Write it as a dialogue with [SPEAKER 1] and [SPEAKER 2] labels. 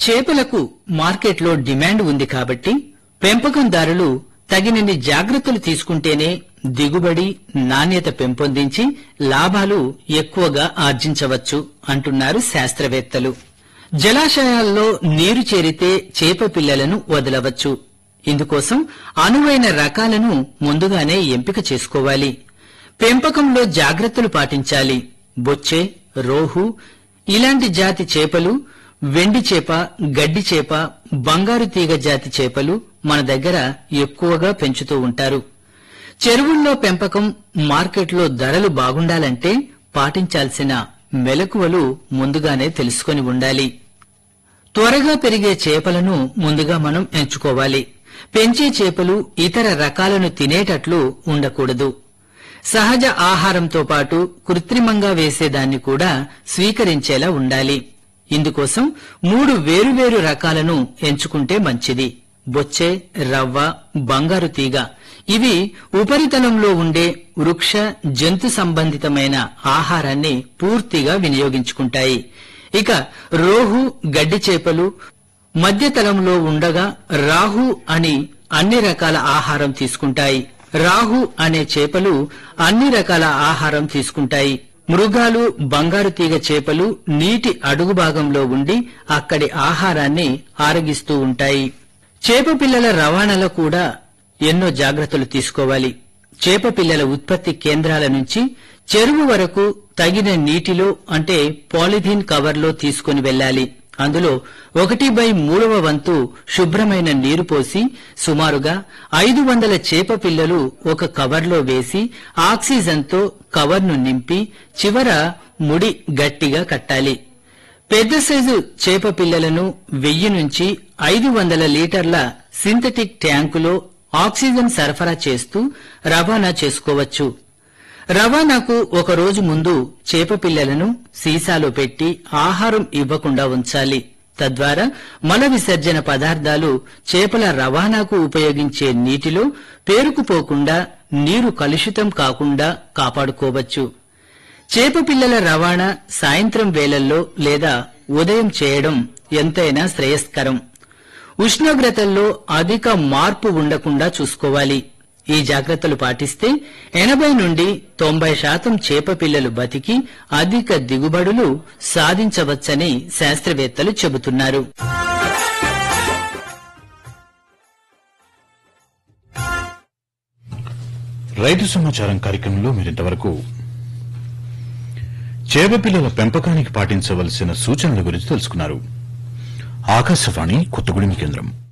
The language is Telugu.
[SPEAKER 1] చేపలకు మార్కెట్లో డిమాండ్ ఉంది కాబట్టి పెంపకందారులు తగినన్ని జాగ్రత్తలు తీసుకుంటేనే దిగుబడి నాణ్యత పెంపొందించి లాభాలు ఎక్కువగా ఆర్జించవచ్చు అంటున్నారు శాస్త్రవేత్తలు జలాశయాల్లో నీరు చేరితే చేప పిల్లలను వదలవచ్చు ఇందుకోసం అనువైన రకాలను ముందుగానే ఎంపిక చేసుకోవాలి పెంపకంలో జాగ్రత్తలు పాటించాలి బొచ్చె రోహు ఇలాంటి జాతి చేపలు వెండి చేప గడ్డి చేప బంగారు తీగ జాతి చేపలు మన దగ్గర ఎక్కువగా పెంచుతూ ఉంటారు చెరువుల్లో పెంపకం మార్కెట్లో ధరలు బాగుండాలంటే పాటించాల్సిన మెలకువలు ముందుగానే తెలుసుకొని ఉండాలి త్వరగా పెరిగే చేపలను ముందుగా మనం ఎంచుకోవాలి పెంచే చేపలు ఇతర రకాలను తినేటట్లు ఉండకూడదు సహజ ఆహారంతో పాటు కృత్రిమంగా వేసేదాన్ని కూడా స్వీకరించేలా ఉండాలి ఇందుకోసం మూడు వేరువేరు రకాలను ఎంచుకుంటే మంచిది బొచ్చె రవ్వ బంగారు తీగ ఇవి ఉపరితలంలో ఉండే వృక్ష జంతు సంబంధితమైన ఆహారాన్ని పూర్తిగా వినియోగించుకుంటాయి ఇక రోహు గడ్డి చేపలు మధ్యతలంలో ఉండగా రాహు అని అన్ని రకాల ఆహారం తీసుకుంటాయి రాహు అనే చేపలు అన్ని రకాల ఆహారం తీసుకుంటాయి మృగాలు బంగారు తీగ చేపలు నీటి అడుగు భాగంలో ఉండి అక్కడి ఆహారాన్ని ఆరగిస్తూ ఉంటాయి చేప పిల్లల రవాణాలో కూడా ఎన్నో జాగ్రత్తలు తీసుకోవాలి చేప పిల్లల ఉత్పత్తి కేంద్రాల నుంచి చెరువు వరకు తగిన నీటిలో అంటే పాలిథీన్ కవర్లో తీసుకుని వెళ్ళాలి అందులో ఒకటి బై మూడవ వంతు శుభ్రమైన నీరు పోసి సుమారుగా ఐదు వందల చేప పిల్లలు ఒక కవర్లో వేసి ఆక్సిజన్తో కవర్ను నింపి చివర ముడి గట్టిగా కట్టాలి పెద్ద సైజు చేప పిల్లలను వెయ్యి నుంచి ఐదు వందల లీటర్ల సింథటిక్ ట్యాంకులో ఆక్సిజన్ సరఫరా చేస్తూ రవాణా చేసుకోవచ్చు రవాణాకు ఒక రోజు ముందు చేప పిల్లలను సీసాలో పెట్టి ఆహారం ఇవ్వకుండా ఉంచాలి తద్వారా మల విసర్జన పదార్థాలు చేపల రవాణాకు ఉపయోగించే నీటిలో పేరుకుపోకుండా నీరు కలుషితం కాకుండా కాపాడుకోవచ్చు చేప పిల్లల రవాణా సాయంత్రం వేళల్లో లేదా ఉదయం చేయడం ఎంతైనా శ్రేయస్కరం ఉష్ణోగ్రతల్లో అధిక మార్పు ఉండకుండా చూసుకోవాలి ఈ జాగ్రత్తలు పాటిస్తే ఎనభై నుండి తొంభై శాతం చేప పిల్లలు బతికి అధిక దిగుబడులు సాధించవచ్చని శాస్త్రవేత్తలు చెబుతున్నారు
[SPEAKER 2] రైతు సమాచారం కార్యక్రమంలో మీరింతవరకు చేపపిల్లల పెంపకానికి పాటించవలసిన సూచనల గురించి తెలుసుకున్నారు ఆకాశవాణి కొత్తగూడెం కేంద్రం